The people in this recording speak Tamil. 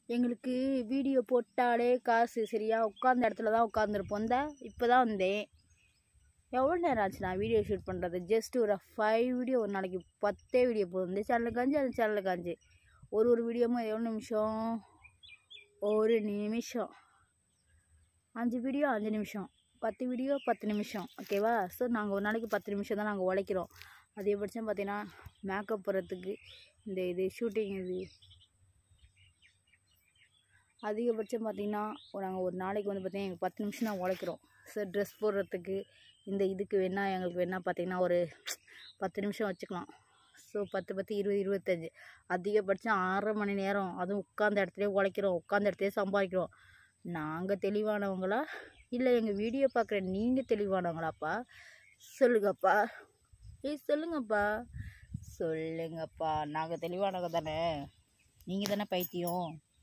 எங்களுக்கு வீடியோ போட்டாலே காசு சரியா உட்காந்த இடத்துல தான் உட்காந்துருப்போம் இந்த இப்போ தான் வந்தேன் எவ்வளோ நேரம் ஆச்சு நான் வீடியோ ஷூட் பண்ணுறது ஜஸ்ட் ஒரு ஃபைவ் வீடியோ ஒரு நாளைக்கு பத்தே வீடியோ போதும் இந்த சேனலுக்கு காஞ்சு அந்த சேனலுக்கு காஞ்சு ஒரு ஒரு வீடியோவும் எவ்வளோ நிமிஷம் ஒரு நிமிஷம் அஞ்சு வீடியோ அஞ்சு நிமிஷம் பத்து வீடியோ பத்து நிமிஷம் ஓகேவா ஸோ நாங்கள் ஒரு நாளைக்கு பத்து நிமிஷம் தான் நாங்கள் உழைக்கிறோம் அதிகபட்சம் பார்த்தீங்கன்னா மேக்கப் போடுறதுக்கு இந்த இது ஷூட்டிங் இது அதிகபட்சம் பார்த்தீங்கன்னா நாங்கள் ஒரு நாளைக்கு வந்து பார்த்தீங்கன்னா எங்கள் பத்து நிமிஷம் தான் உழைக்கிறோம் ஸோ ட்ரெஸ் போடுறதுக்கு இந்த இதுக்கு வேணால் எங்களுக்கு வேணால் பார்த்தீங்கன்னா ஒரு பத்து நிமிஷம் வச்சுக்கலாம் ஸோ பத்து பத்து இருபது இருபத்தஞ்சி அதிகபட்சம் ஆறரை மணி நேரம் அதுவும் உட்காந்த இடத்துலயே உழைக்கிறோம் உட்காந்த இடத்துலயே சம்பாதிக்கிறோம் நாங்கள் தெளிவானவங்களா இல்லை எங்கள் வீடியோ பார்க்குற நீங்கள் தெளிவானவங்களாப்பா சொல்லுங்கப்பா ஏய் சொல்லுங்கப்பா சொல்லுங்கப்பா நாங்கள் தெளிவானவங்க தானே நீங்கள் தானே பைத்தியம்